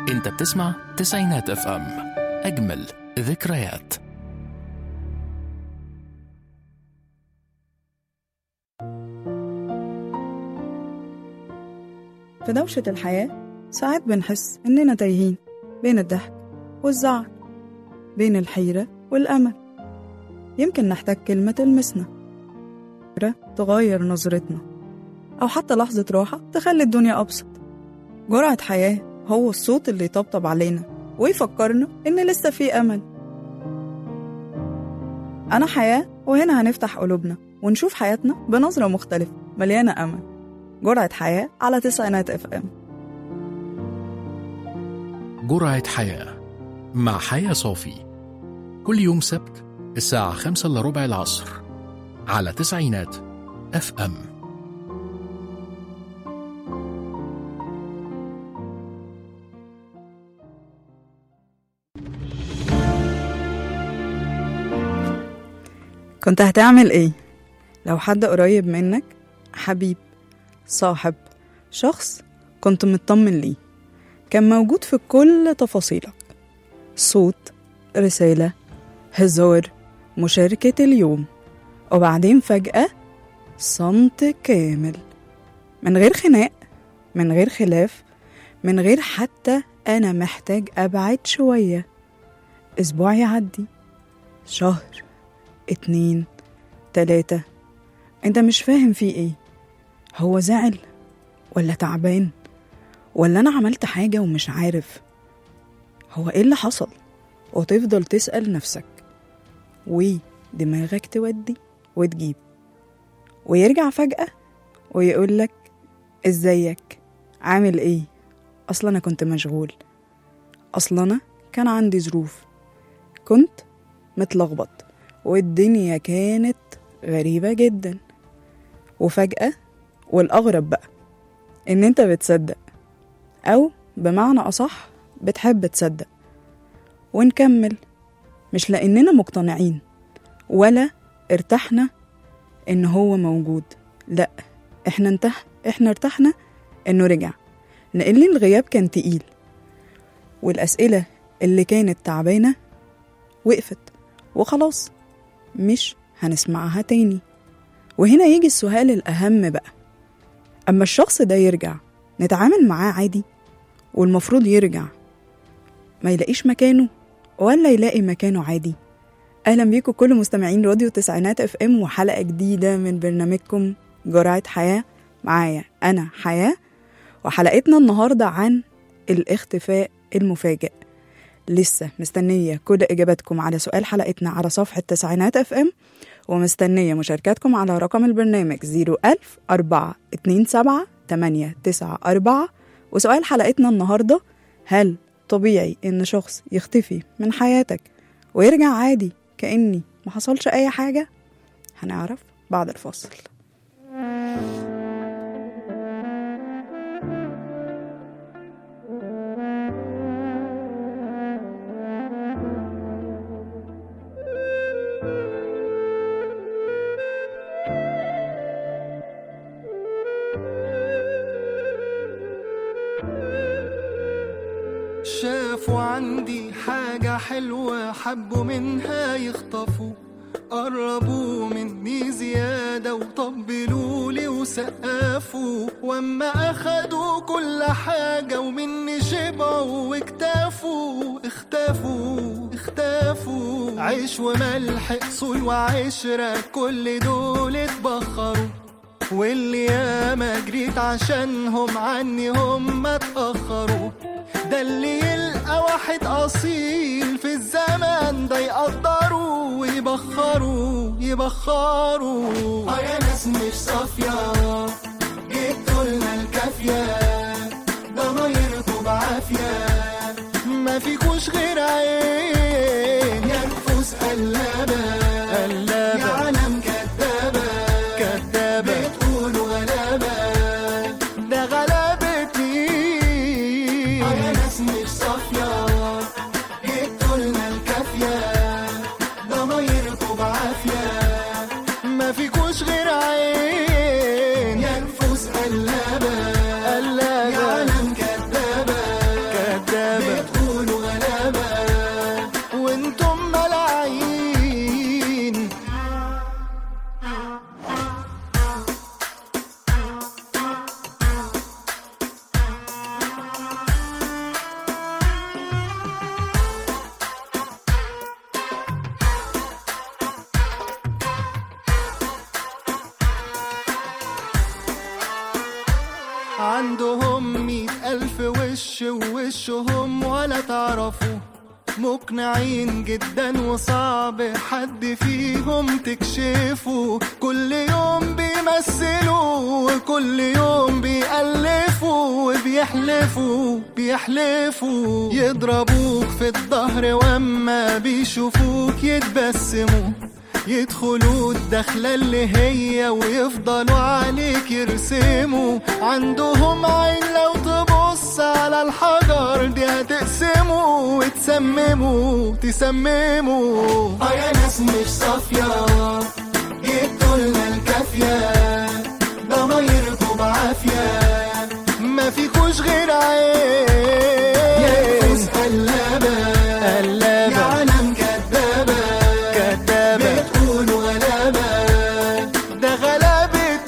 انت بتسمع تسعينات اف ام اجمل ذكريات في دوشة الحياة ساعات بنحس إننا تايهين بين الضحك والزعل بين الحيرة والأمل يمكن نحتاج كلمة تلمسنا فكرة تغير نظرتنا أو حتى لحظة راحة تخلي الدنيا أبسط جرعة حياة هو الصوت اللي يطبطب علينا ويفكرنا إن لسه في أمل أنا حياة وهنا هنفتح قلوبنا ونشوف حياتنا بنظرة مختلفة مليانة أمل جرعة حياة على تسعينات اف ام جرعة حياة مع حياة صافي كل يوم سبت الساعة خمسة إلا ربع العصر على تسعينات اف ام كنت هتعمل ايه لو حد قريب منك حبيب صاحب شخص كنت مطمن ليه كان موجود في كل تفاصيلك صوت رسالة هزار مشاركة اليوم وبعدين فجأة صمت كامل من غير خناق من غير خلاف من غير حتى أنا محتاج أبعد شوية أسبوع يعدي شهر اتنين تلاتة انت مش فاهم فيه ايه هو زعل ولا تعبان ولا انا عملت حاجة ومش عارف هو ايه اللي حصل وتفضل تسأل نفسك ودماغك تودي وتجيب ويرجع فجأة ويقولك ازيك عامل ايه اصلا انا كنت مشغول اصلا انا كان عندي ظروف كنت متلخبط والدنيا كانت غريبة جدا وفجأة والأغرب بقى إن أنت بتصدق أو بمعنى أصح بتحب تصدق ونكمل مش لأننا مقتنعين ولا ارتحنا إن هو موجود لأ إحنا انتح إحنا ارتحنا إنه رجع لأن الغياب كان تقيل والأسئلة اللي كانت تعبانة وقفت وخلاص مش هنسمعها تاني وهنا يجي السؤال الأهم بقى أما الشخص ده يرجع نتعامل معاه عادي والمفروض يرجع ما يلاقيش مكانه ولا يلاقي مكانه عادي أهلا بيكم كل مستمعين راديو تسعينات اف ام وحلقة جديدة من برنامجكم جرعة حياة معايا أنا حياة وحلقتنا النهاردة عن الاختفاء المفاجئ لسه مستنية كل إجاباتكم على سؤال حلقتنا على صفحة تسعينات اف ام ومستنية مشاركاتكم على رقم البرنامج 01000 427 894 وسؤال حلقتنا النهاردة هل طبيعي إن شخص يختفي من حياتك ويرجع عادي كأني ما حصلش أي حاجة هنعرف بعد الفاصل شافوا عندي حاجة حلوة حبوا منها يخطفوا قربوا مني زيادة وطبلوا لي وسقفوا واما اخدوا كل حاجة ومني شبعوا واكتفوا اختفوا اختفوا عيش وملح اصول وعشرة كل دول اتبخروا واللي ياما جريت عشانهم عني هم اتأخروا ده اللي يلقى واحد أصيل في الزمن ده يقدروا ويبخروا يبخروا اه يا ناس مش صافية جبتوا لنا الكافية ضمايركوا بعافية ما فيكوش غير عين يا نفوس قلابة قلابة يا عالم كدابة كدابة بتقولوا غلابة ده غلابة مين اه يا ناس مش صافية جبتوا لنا الكافية ضمايركوا بعافية ما فيكوش غير عين يا نفوس قلابة قلابة يا عالم كدابة كدابة عندهم مئة ألف وش ووشهم ولا تعرفوا مقنعين جدا وصعب حد فيهم تكشفه كل يوم بيمثلوا وكل يوم بيألفوا وبيحلفوا بيحلفوا يضربوك في الظهر واما بيشوفوك يتبسموا يدخلوا الدخلة اللي هي ويفضلوا عليك يرسموا عندهم عين لو تبص على الحجر دي هتقسموا وتسمموا تسمموا اه يا ناس مش صافية جبتوا لنا الكافية ضمايركوا بعافية ما فيكوش غير عين يا نفوس قلابة قلابة يا عالم كدابة كدابة بتقولوا غلابة ده غلابة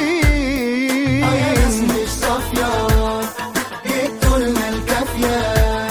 مين اه يا ناس مش صافية جبتوا لنا الكافية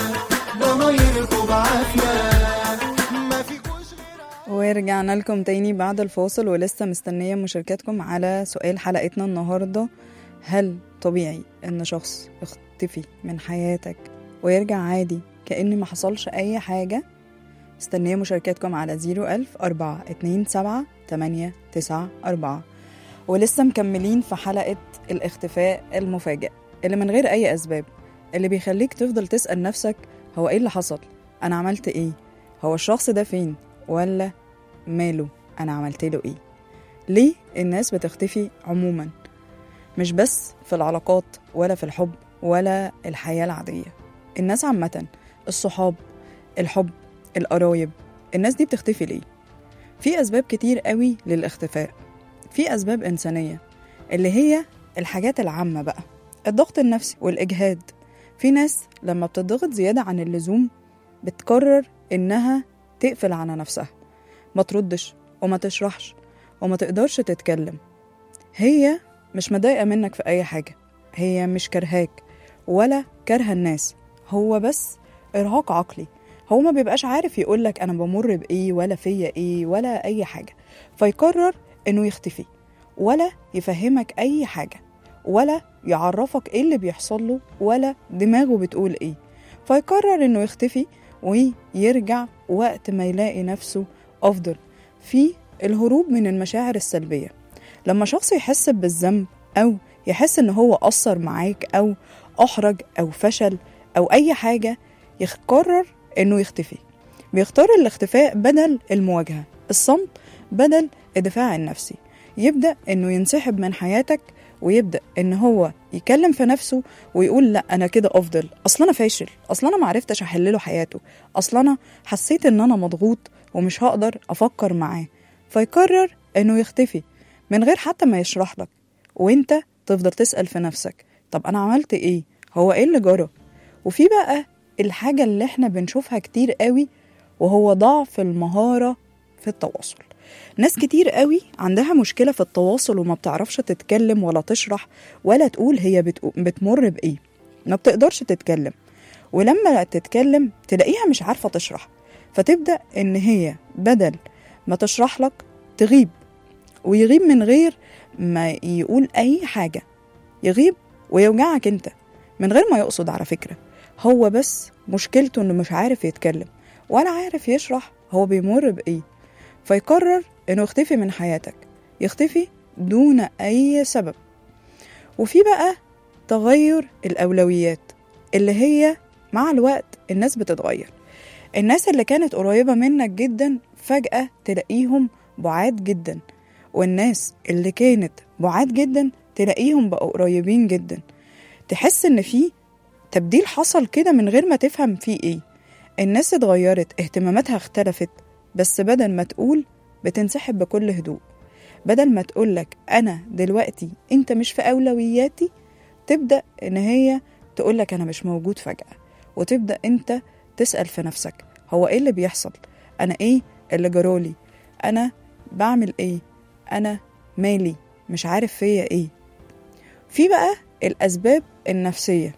ضمايركوا بعافية ما فيكوش غير ورجعنا لكم تاني بعد الفاصل ولسه مستنية مشاركاتكم على سؤال حلقتنا النهاردة هل طبيعي ان شخص يختفي من حياتك ويرجع عادي كأن ما حصلش أي حاجة مستنية مشاركاتكم على 01000 4 2 7 8 9 4 ولسه مكملين في حلقة الاختفاء المفاجئ اللي من غير أي أسباب اللي بيخليك تفضل تسأل نفسك هو إيه اللي حصل؟ أنا عملت إيه؟ هو الشخص ده فين؟ ولا ماله؟ أنا عملت له إيه؟ ليه الناس بتختفي عموما؟ مش بس في العلاقات ولا في الحب ولا الحياة العادية الناس عامة الصحاب الحب القرايب الناس دي بتختفي ليه؟ في أسباب كتير قوي للاختفاء في أسباب إنسانية اللي هي الحاجات العامة بقى الضغط النفسي والإجهاد في ناس لما بتضغط زيادة عن اللزوم بتقرر إنها تقفل على نفسها ما تردش وما تشرحش وما تقدرش تتكلم هي مش مضايقة منك في أي حاجة هي مش كرهاك ولا كارهة الناس هو بس إرهاق عقلي هو ما بيبقاش عارف يقولك أنا بمر بإيه ولا فيا إيه ولا أي حاجة فيقرر إنه يختفي ولا يفهمك أي حاجة ولا يعرفك إيه اللي بيحصل له ولا دماغه بتقول إيه فيقرر إنه يختفي ويرجع وقت ما يلاقي نفسه أفضل في الهروب من المشاعر السلبية لما شخص يحس بالذنب أو يحس إن هو قصر معاك أو أحرج أو فشل أو أي حاجة يقرر إنه يختفي بيختار الاختفاء بدل المواجهة الصمت بدل الدفاع النفسي يبدأ إنه ينسحب من حياتك ويبدأ إن هو يكلم في نفسه ويقول لا أنا كده أفضل أصل أنا فاشل أصل أنا معرفتش أحلله حياته أصل أنا حسيت إن أنا مضغوط ومش هقدر أفكر معاه فيقرر إنه يختفي من غير حتى ما يشرح لك وانت تفضل تسأل في نفسك طب أنا عملت إيه؟ هو إيه اللي جرى؟ وفي بقى الحاجة اللي احنا بنشوفها كتير قوي وهو ضعف المهارة في التواصل ناس كتير قوي عندها مشكلة في التواصل وما بتعرفش تتكلم ولا تشرح ولا تقول هي بتقو- بتمر بإيه ما بتقدرش تتكلم ولما تتكلم تلاقيها مش عارفة تشرح فتبدأ إن هي بدل ما تشرح لك تغيب ويغيب من غير ما يقول أي حاجة يغيب ويوجعك أنت من غير ما يقصد على فكرة هو بس مشكلته إنه مش عارف يتكلم ولا عارف يشرح هو بيمر بإيه فيقرر إنه يختفي من حياتك يختفي دون أي سبب وفي بقى تغير الأولويات اللي هي مع الوقت الناس بتتغير الناس اللي كانت قريبة منك جدا فجأة تلاقيهم بعاد جدا والناس اللي كانت بعاد جدا تلاقيهم بقوا قريبين جدا تحس ان في تبديل حصل كده من غير ما تفهم فيه ايه الناس اتغيرت اهتماماتها اختلفت بس بدل ما تقول بتنسحب بكل هدوء بدل ما تقولك انا دلوقتي انت مش في اولوياتي تبدا ان هي تقولك انا مش موجود فجاه وتبدا انت تسال في نفسك هو ايه اللي بيحصل انا ايه اللي جرالي انا بعمل ايه انا مالي مش عارف فيا ايه في بقى الاسباب النفسيه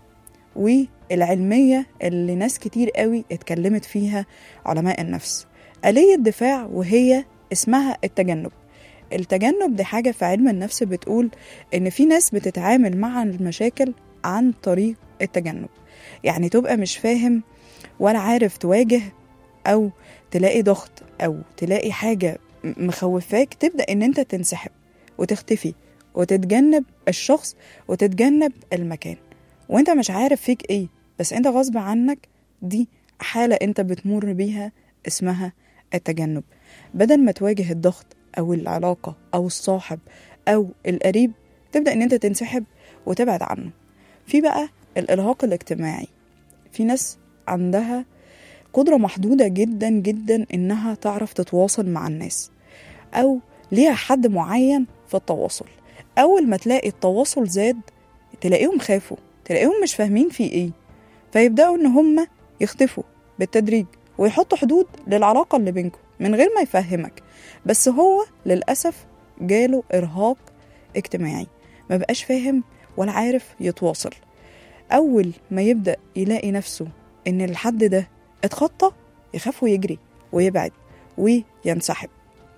والعلميه اللي ناس كتير قوي اتكلمت فيها علماء النفس آلية دفاع وهي اسمها التجنب التجنب دي حاجة في علم النفس بتقول إن في ناس بتتعامل مع المشاكل عن طريق التجنب يعني تبقى مش فاهم ولا عارف تواجه أو تلاقي ضغط أو تلاقي حاجة م- مخوفاك تبدأ إن أنت تنسحب وتختفي وتتجنب الشخص وتتجنب المكان وانت مش عارف فيك ايه بس انت غصب عنك دي حالة انت بتمر بيها اسمها التجنب بدل ما تواجه الضغط او العلاقة او الصاحب او القريب تبدأ ان انت تنسحب وتبعد عنه في بقى الإرهاق الاجتماعي في ناس عندها قدرة محدودة جدا جدا إنها تعرف تتواصل مع الناس أو ليها حد معين في التواصل أول ما تلاقي التواصل زاد تلاقيهم خافوا تلاقيهم مش فاهمين في إيه فيبدأوا إن هم يختفوا بالتدريج ويحطوا حدود للعلاقة اللي بينكم من غير ما يفهمك بس هو للأسف جاله إرهاق اجتماعي ما بقاش فاهم ولا عارف يتواصل أول ما يبدأ يلاقي نفسه إن الحد ده اتخطى يخاف ويجري ويبعد وينسحب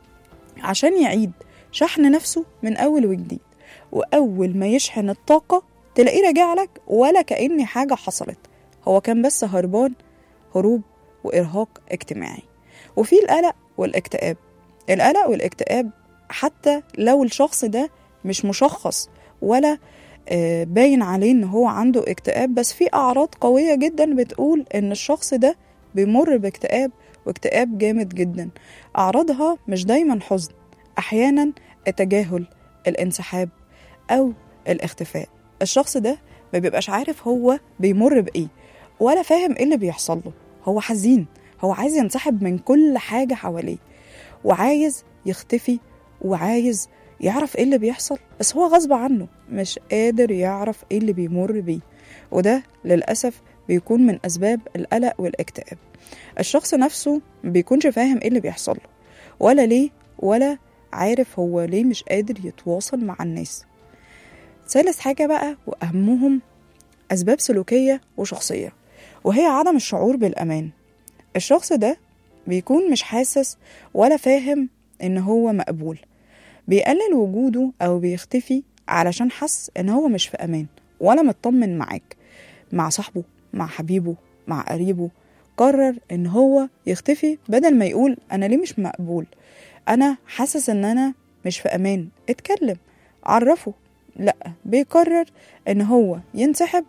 عشان يعيد شحن نفسه من أول وجديد وأول ما يشحن الطاقة تلاقيه راجع لك ولا كأن حاجة حصلت هو كان بس هربان هروب وإرهاق اجتماعي وفي القلق والاكتئاب القلق والاكتئاب حتى لو الشخص ده مش مشخص ولا آه، باين عليه ان هو عنده اكتئاب بس في اعراض قوية جدا بتقول ان الشخص ده بيمر باكتئاب واكتئاب جامد جدا اعراضها مش دايما حزن احيانا التجاهل الانسحاب او الاختفاء الشخص ده ما بيبقاش عارف هو بيمر بايه ولا فاهم ايه اللي بيحصل له هو حزين هو عايز ينسحب من كل حاجة حواليه وعايز يختفي وعايز يعرف ايه اللي بيحصل بس هو غصب عنه مش قادر يعرف ايه اللي بيمر بيه وده للأسف بيكون من أسباب القلق والاكتئاب الشخص نفسه ما بيكونش فاهم ايه اللي بيحصل له ولا ليه ولا عارف هو ليه مش قادر يتواصل مع الناس ثالث حاجة بقى وأهمهم أسباب سلوكية وشخصية وهي عدم الشعور بالأمان الشخص ده بيكون مش حاسس ولا فاهم إن هو مقبول بيقلل وجوده أو بيختفي علشان حس إن هو مش في أمان ولا مطمن معاك مع صاحبه مع حبيبه مع قريبه قرر إن هو يختفي بدل ما يقول أنا ليه مش مقبول أنا حاسس إن أنا مش في أمان اتكلم عرفه لأ بيقرر إن هو ينسحب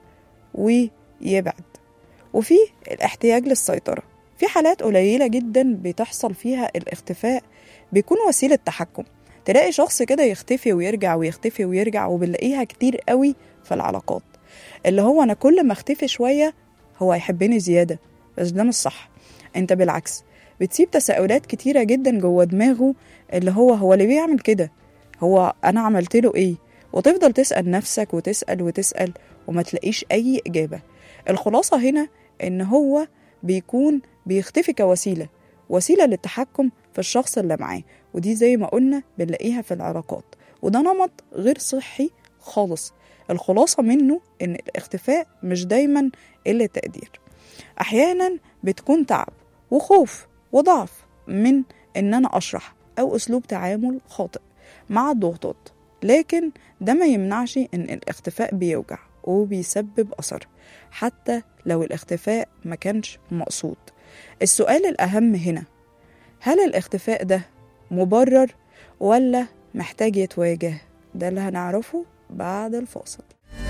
ويبعد وفي الاحتياج للسيطرة في حالات قليلة جدا بتحصل فيها الاختفاء بيكون وسيلة تحكم تلاقي شخص كده يختفي ويرجع ويختفي ويرجع وبنلاقيها كتير قوي في العلاقات اللي هو أنا كل ما اختفي شوية هو هيحبني زيادة بس ده مش صح انت بالعكس بتسيب تساؤلات كتيرة جدا جوه دماغه اللي هو هو اللي بيعمل كده هو أنا عملت له إيه وتفضل تسأل نفسك وتسأل وتسأل وما تلاقيش أي إجابة الخلاصة هنا إن هو بيكون بيختفي كوسيلة وسيلة للتحكم في الشخص اللي معاه ودي زي ما قلنا بنلاقيها في العلاقات وده نمط غير صحي خالص الخلاصة منه إن الاختفاء مش دايما قلة تقدير أحيانا بتكون تعب وخوف وضعف من إن أنا أشرح أو أسلوب تعامل خاطئ مع الضغوطات لكن ده ما يمنعش إن الاختفاء بيوجع وبيسبب أثر حتى لو الاختفاء ما كانش مقصود السؤال الأهم هنا هل الاختفاء ده مبرر ولا محتاج يتواجه ده اللي هنعرفه بعد الفاصل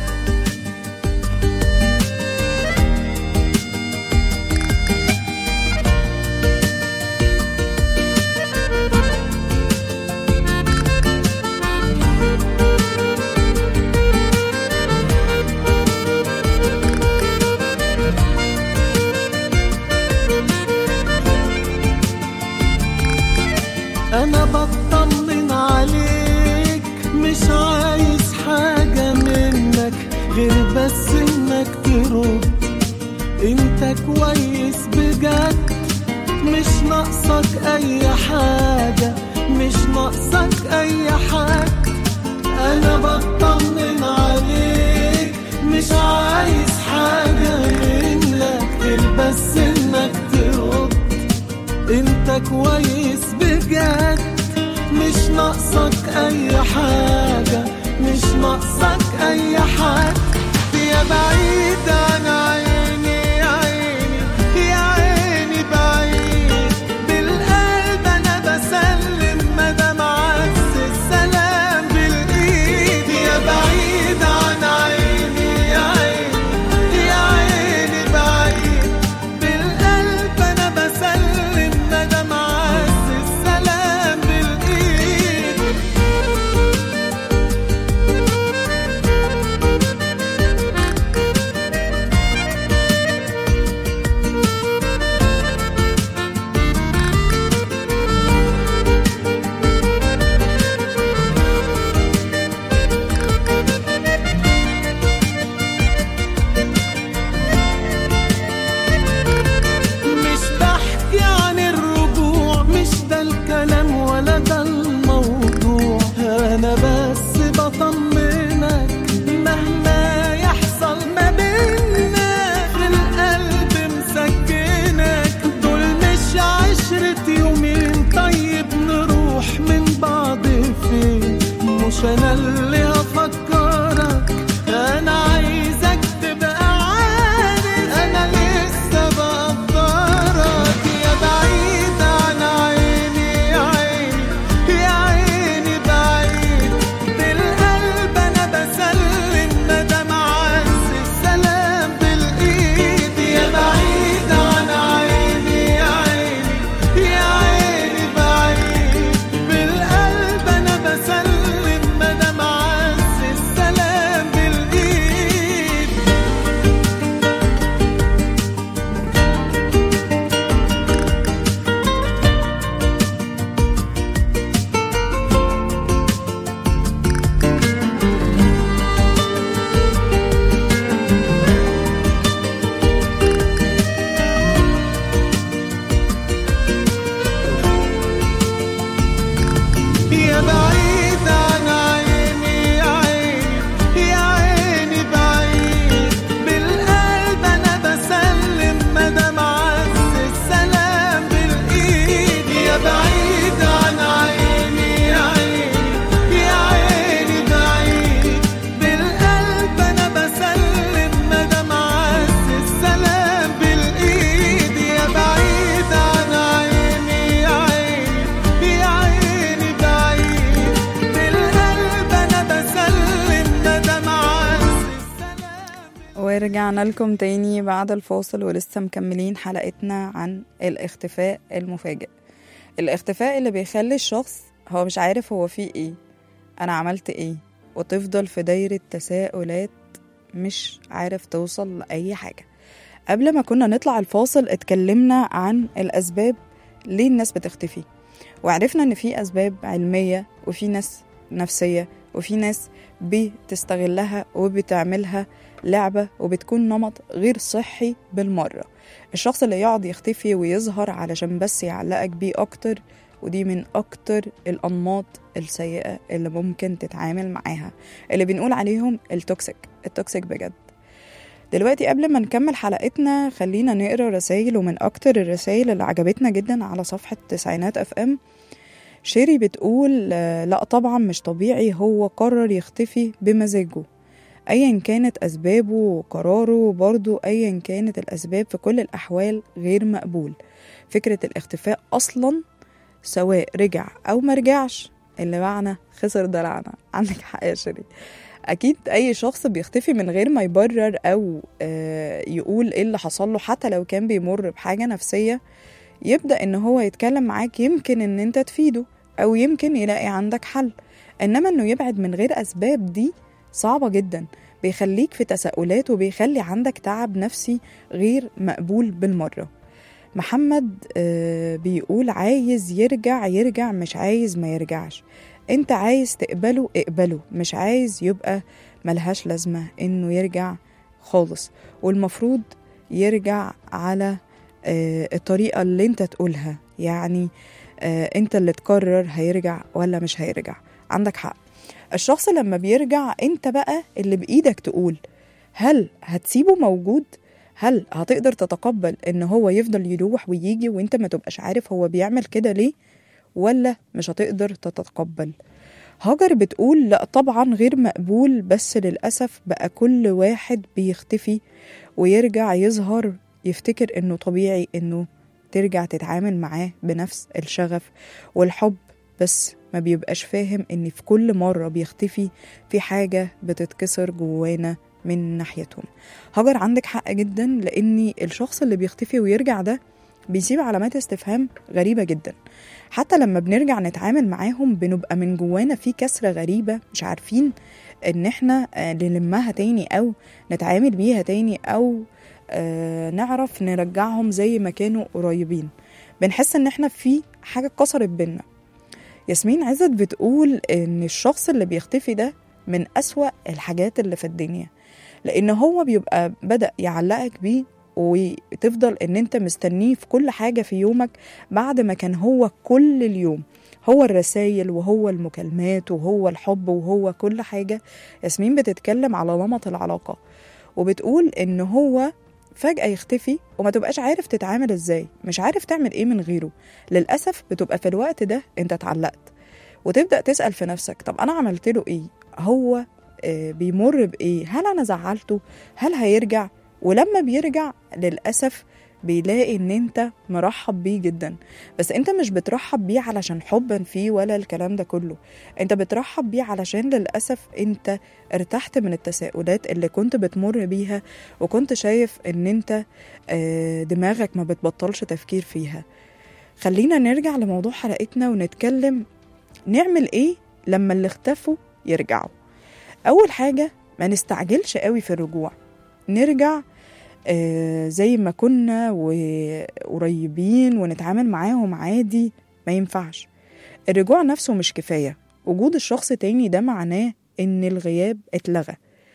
انا بطمن عليك مش عايز حاجة منك غير بس انك ترد انت كويس بجد مش ناقصك اي حاجة مش ناقصك اي حاجة انا بطمن عليك مش عايز حاجة منك غير بس انك ترد انت كويس بجد مش ناقصك ناقصك اي حاجة مش ناقصك اي حاجة يا بعيد عن عيني يا عيني يا عيني بعيد بالقلب انا بسلم مدام عز السلام بالايد يا بعيد عن عيني يا عيني يا عيني بعيد بالقلب انا بسلم مدام عز السلام بالايد مش بحكي عن الرجوع مش ده الكلام ولا ده الموضوع انا بس بطمنك مهما يحصل ما بينا في القلب مسكنك دول مش عشرة يومين طيب نروح من بعض فين مش انا اللي هفكرك انا عايزك تبقى عارف انا لسه بقدرك يا بعيد عن عيني يا عيني يا عيني بعيد بالقلب انا بسلم مدام عز السلام بالايد يا بعيد عن عيني يا عيني يا عيني بعيد بالقلب انا بسلم مدام عز السلام بالايد يا بعيد عن عيني يا عيني يا عيني بعيد بالقلب انا بسلم مدام عز السلام بالايد يا بعيد عن عيني يا عيني يا عيني بعيد بالقلب انا بسلم مدام عز السلام بالايد يا بعيد عن عيني يا عيني يا عيني بعيد بالقلب انا بسلم مدام عز السلام ورجعنا لكم تاني بعد الفاصل ولسه مكملين حلقتنا عن الاختفاء المفاجئ الاختفاء اللي بيخلي الشخص هو مش عارف هو فيه ايه انا عملت ايه وتفضل في دايرة تساؤلات مش عارف توصل لأي حاجة قبل ما كنا نطلع الفاصل اتكلمنا عن الأسباب ليه الناس بتختفي وعرفنا ان في أسباب علمية وفي ناس نفسية وفي ناس بتستغلها وبتعملها لعبة وبتكون نمط غير صحي بالمرة الشخص اللي يقعد يختفي ويظهر علشان بس يعلقك بيه أكتر ودي من أكتر الأنماط السيئة اللي ممكن تتعامل معاها اللي بنقول عليهم التوكسيك التوكسيك بجد دلوقتي قبل ما نكمل حلقتنا خلينا نقرا رسائل ومن أكتر الرسائل اللي عجبتنا جدا على صفحة تسعينات اف ام شيري بتقول آه، لا طبعا مش طبيعي هو قرر يختفي بمزاجه ايا كانت اسبابه وقراره برضو ايا كانت الاسباب في كل الاحوال غير مقبول فكرة الاختفاء اصلا سواء رجع او مرجعش اللي معنا خسر دلعنا عندك حق يا شيري اكيد اي شخص بيختفي من غير ما يبرر او آه، يقول ايه اللي حصل له حتى لو كان بيمر بحاجة نفسية يبدأ ان هو يتكلم معاك يمكن ان انت تفيده او يمكن يلاقي عندك حل انما انه يبعد من غير اسباب دي صعبة جدا بيخليك في تساؤلات وبيخلي عندك تعب نفسي غير مقبول بالمرة محمد آه، بيقول عايز يرجع يرجع مش عايز ما يرجعش انت عايز تقبله اقبله مش عايز يبقى ملهاش لازمة انه يرجع خالص والمفروض يرجع على آه، الطريقة اللي انت تقولها يعني آه، انت اللي تقرر هيرجع ولا مش هيرجع عندك حق الشخص لما بيرجع انت بقى اللي بإيدك تقول هل هتسيبه موجود هل هتقدر تتقبل ان هو يفضل يروح ويجي وانت ما تبقاش عارف هو بيعمل كده ليه ولا مش هتقدر تتقبل هاجر بتقول لا طبعا غير مقبول بس للأسف بقى كل واحد بيختفي ويرجع يظهر يفتكر انه طبيعي انه ترجع تتعامل معاه بنفس الشغف والحب بس ما بيبقاش فاهم ان في كل مرة بيختفي في حاجة بتتكسر جوانا من ناحيتهم هاجر عندك حق جدا لان الشخص اللي بيختفي ويرجع ده بيسيب علامات استفهام غريبة جدا حتى لما بنرجع نتعامل معاهم بنبقى من جوانا في كسرة غريبة مش عارفين ان احنا آه، نلمها تاني او نتعامل بيها تاني او آه، نعرف نرجعهم زي ما كانوا قريبين بنحس ان احنا في حاجة اتكسرت بينا ياسمين عزت بتقول ان الشخص اللي بيختفي ده من أسوأ الحاجات اللي في الدنيا لان هو بيبقى بدأ يعلقك بيه وتفضل ان انت مستنيه في كل حاجة في يومك بعد ما كان هو كل اليوم هو الرسائل وهو المكالمات وهو الحب وهو كل حاجة ياسمين بتتكلم على نمط العلاقة وبتقول ان هو فجأة يختفي وما تبقاش عارف تتعامل ازاي مش عارف تعمل ايه من غيره للأسف بتبقى في الوقت ده انت اتعلقت وتبدأ تسأل في نفسك طب أنا عملت له ايه هو آه، بيمر بإيه هل أنا زعلته هل هيرجع ولما بيرجع للأسف بيلاقي ان انت مرحب بيه جدا بس انت مش بترحب بيه علشان حبا فيه ولا الكلام ده كله انت بترحب بيه علشان للأسف انت ارتحت من التساؤلات اللي كنت بتمر بيها وكنت شايف ان انت آه، دماغك ما بتبطلش تفكير فيها خلينا نرجع لموضوع حلقتنا ونتكلم نعمل ايه لما اللي اختفوا يرجعوا اول حاجة ما نستعجلش قوي في الرجوع نرجع آه، زي ما كنا وقريبين ونتعامل معاهم عادي ما ينفعش الرجوع نفسه مش كفاية وجود الشخص تاني ده معناه ان الغياب اتلغى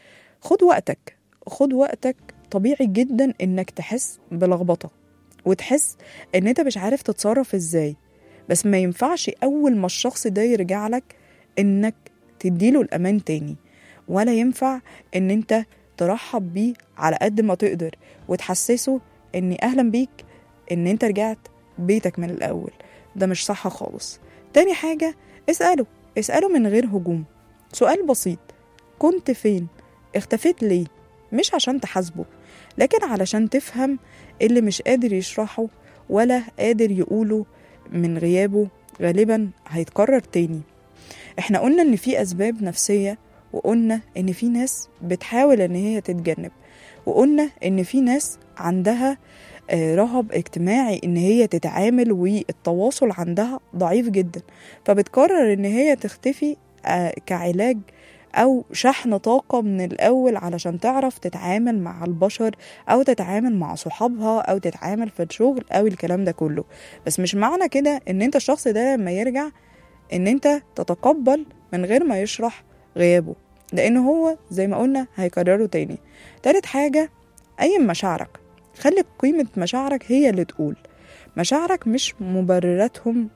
خد وقتك خد وقتك طبيعي جدا انك تحس بلخبطة وتحس ان انت مش عارف تتصرف ازاي بس ما ينفعش اول ما الشخص ده يرجع لك انك تديله الامان تاني ولا ينفع ان انت ترحب بيه على قد ما تقدر وتحسسه ان اهلا بيك ان انت رجعت بيتك من الاول ده مش صح خالص تاني حاجة اسأله اسأله من غير هجوم سؤال بسيط كنت فين اختفيت ليه مش عشان تحاسبه لكن علشان تفهم اللي مش قادر يشرحه ولا قادر يقوله من غيابه غالبا هيتكرر تاني احنا قلنا ان في اسباب نفسية وقلنا ان في ناس بتحاول ان هي تتجنب وقلنا ان في ناس عندها آه، رهب اجتماعي ان هي تتعامل والتواصل عندها ضعيف جدا فبتقرر ان هي تختفي آه، كعلاج او شحن طاقة من الاول علشان تعرف تتعامل مع البشر او تتعامل مع صحابها او تتعامل في الشغل او الكلام ده كله بس مش معنى كده ان انت الشخص ده لما يرجع ان انت تتقبل من غير ما يشرح غيابه لان هو زي ما قلنا هيكرره تاني تالت حاجة قيم مشاعرك خلي قيمة مشاعرك هي اللي تقول مشاعرك مش مبرراتهم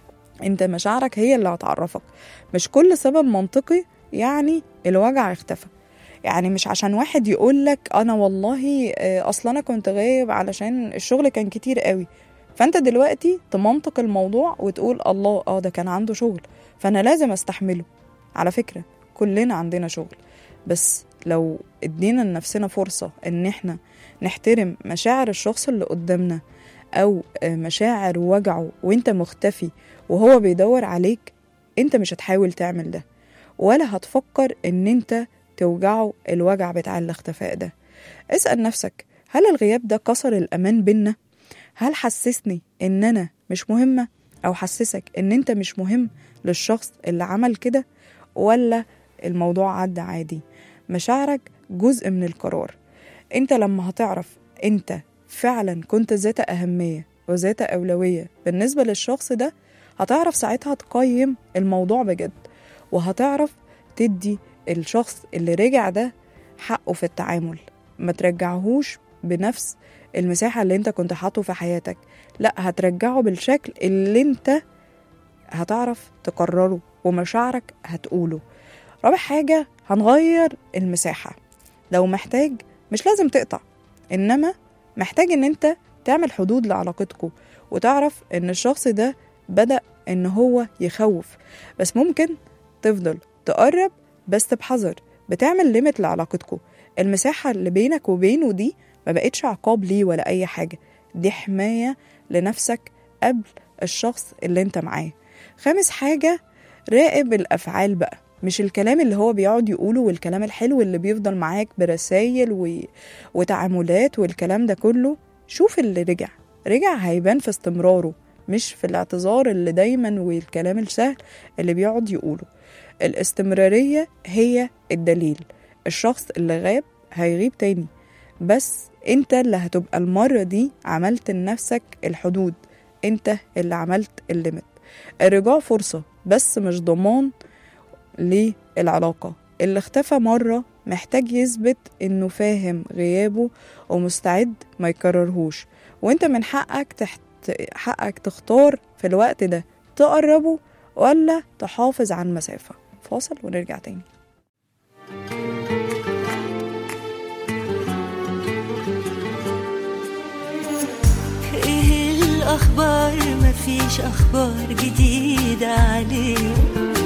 انت مشاعرك هي اللي هتعرفك مش كل سبب منطقي يعني الوجع اختفى يعني مش عشان واحد يقول لك انا والله آه، اصلا انا كنت غايب علشان الشغل كان كتير قوي فانت دلوقتي تمنطق الموضوع وتقول الله اه ده كان عنده شغل فانا لازم استحمله على فكرة كلنا عندنا شغل بس لو ادينا لنفسنا فرصة ان احنا نحترم مشاعر الشخص اللي قدامنا او آه، مشاعر وجعه وانت مختفي وهو بيدور عليك انت مش هتحاول تعمل ده ولا هتفكر ان انت توجعه الوجع بتاع الاختفاء ده اسأل نفسك هل الغياب ده كسر الأمان بينا؟ هل حسسني إن أنا مش مهمة؟ أو حسسك إن أنت مش مهم للشخص اللي عمل كده؟ ولا الموضوع عدى عادي؟ مشاعرك جزء من القرار أنت لما هتعرف أنت فعلا كنت ذات أهمية وذات أولوية بالنسبة للشخص ده هتعرف ساعتها تقيم الموضوع بجد وهتعرف تدي الشخص اللي رجع ده حقه في التعامل ما ترجعهوش بنفس المساحة اللي انت كنت حاطه في حياتك لا هترجعه بالشكل اللي انت هتعرف تقرره ومشاعرك هتقوله رابع حاجة هنغير المساحة لو محتاج مش لازم تقطع انما محتاج ان انت تعمل حدود لعلاقتكم وتعرف ان الشخص ده بدأ إن هو يخوف بس ممكن تفضل تقرب بس بحذر بتعمل ليميت لعلاقتكم المساحة اللي بينك وبينه دي ما بقتش عقاب ليه ولا أي حاجة دي حماية لنفسك قبل الشخص اللي انت معاه خامس حاجة راقب الأفعال بقى مش الكلام اللي هو بيقعد يقوله والكلام الحلو اللي بيفضل معاك برسايل و... وتعاملات والكلام ده كله شوف اللي رجع رجع هيبان في استمراره مش في الاعتذار اللي دايما والكلام السهل اللي بيقعد يقوله الاستمرارية هي الدليل الشخص اللي غاب هيغيب تاني بس انت اللي هتبقى المرة دي عملت لنفسك الحدود انت اللي عملت الليمت الرجوع فرصة بس مش ضمان للعلاقة اللي اختفى مرة محتاج يثبت انه فاهم غيابه ومستعد ما يكررهوش وانت من حقك تحت حقك تختار في الوقت ده تقربه ولا تحافظ على المسافة فاصل ونرجع تاني ايه الاخبار مفيش اخبار جديدة عليه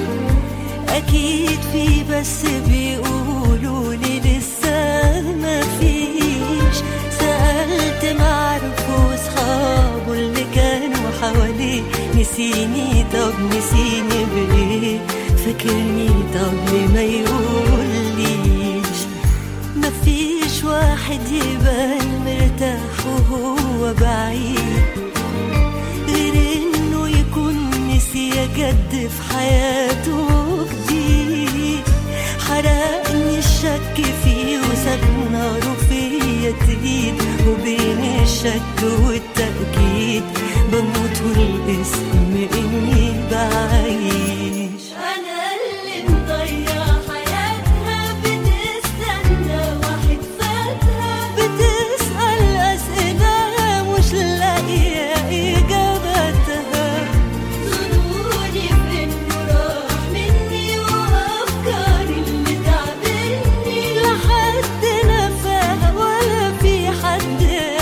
اكيد في بس بيقولوا لي لسه مفيش سألت معرفه واصحابه اللي كانوا حواليه نسيني طب نسيني بايه فاكرني طب ليه ما يقوليش مفيش واحد يبان مرتاح وهو بعيد غير انه يكون نسي يجد في حياته جديد حرقني الشك فيه وساب ناره فيا تزيد وبين الشك والتأكيد بموت والاسم اني بعيش انا اللي مضيع حياتها بتستنى واحد فاتها بتسأل أسئلة مش لاقية إجاباتها ظنوني بإنه راح مني وأفكاري اللي تعبني لحد نفاها ولا في حد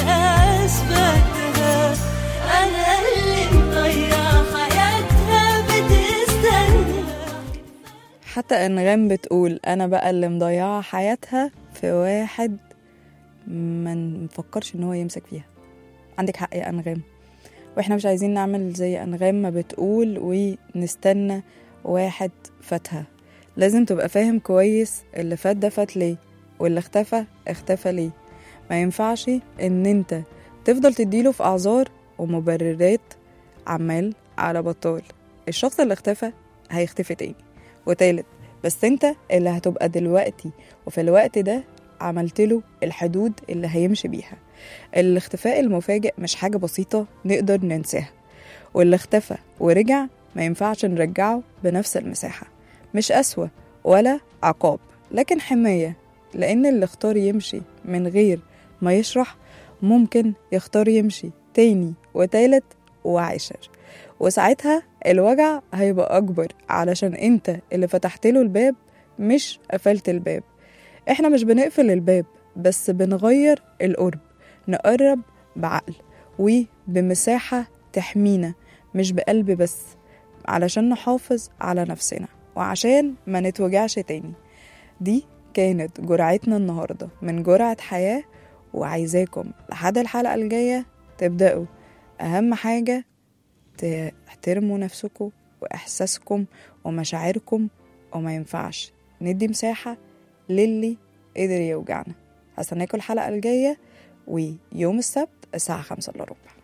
أثبتها أنا اللي مضيع حياتها بتستنى حتى انغام بتقول انا بقى اللي مضيعه حياتها في واحد ما نفكرش ان هو يمسك فيها عندك حق يا انغام واحنا مش عايزين نعمل زي انغام ما بتقول ونستنى واحد فاتها لازم تبقى فاهم كويس اللي فات ده فات ليه واللي اختفى اختفى ليه ما ينفعش ان انت تفضل تديله في اعذار ومبررات عمال على بطال الشخص اللي اختفى هيختفي تاني وتالت بس انت اللي هتبقى دلوقتي وفي الوقت ده عملت له الحدود اللي هيمشي بيها الاختفاء المفاجئ مش حاجة بسيطة نقدر ننساها واللي اختفى ورجع ما ينفعش نرجعه بنفس المساحة مش أسوأ ولا عقاب لكن حماية لأن اللي اختار يمشي من غير ما يشرح ممكن يختار يمشي تاني وتالت وعاشر وساعتها الوجع هيبقى أكبر علشان انت اللي فتحت له الباب مش قفلت الباب احنا مش بنقفل الباب بس بنغير القرب نقرب بعقل وبمساحة تحمينا مش بقلب بس علشان نحافظ على نفسنا وعشان ما نتوجعش تاني دي كانت جرعتنا النهاردة من جرعة حياة وعايزاكم لحد الحلقة الجاية تبدأوا أهم حاجة تحترموا نفسكم وإحساسكم ومشاعركم وما ينفعش ندي مساحة للي قدر يوجعنا هستناكم الحلقة الجاية ويوم السبت الساعة خمسة إلا ربع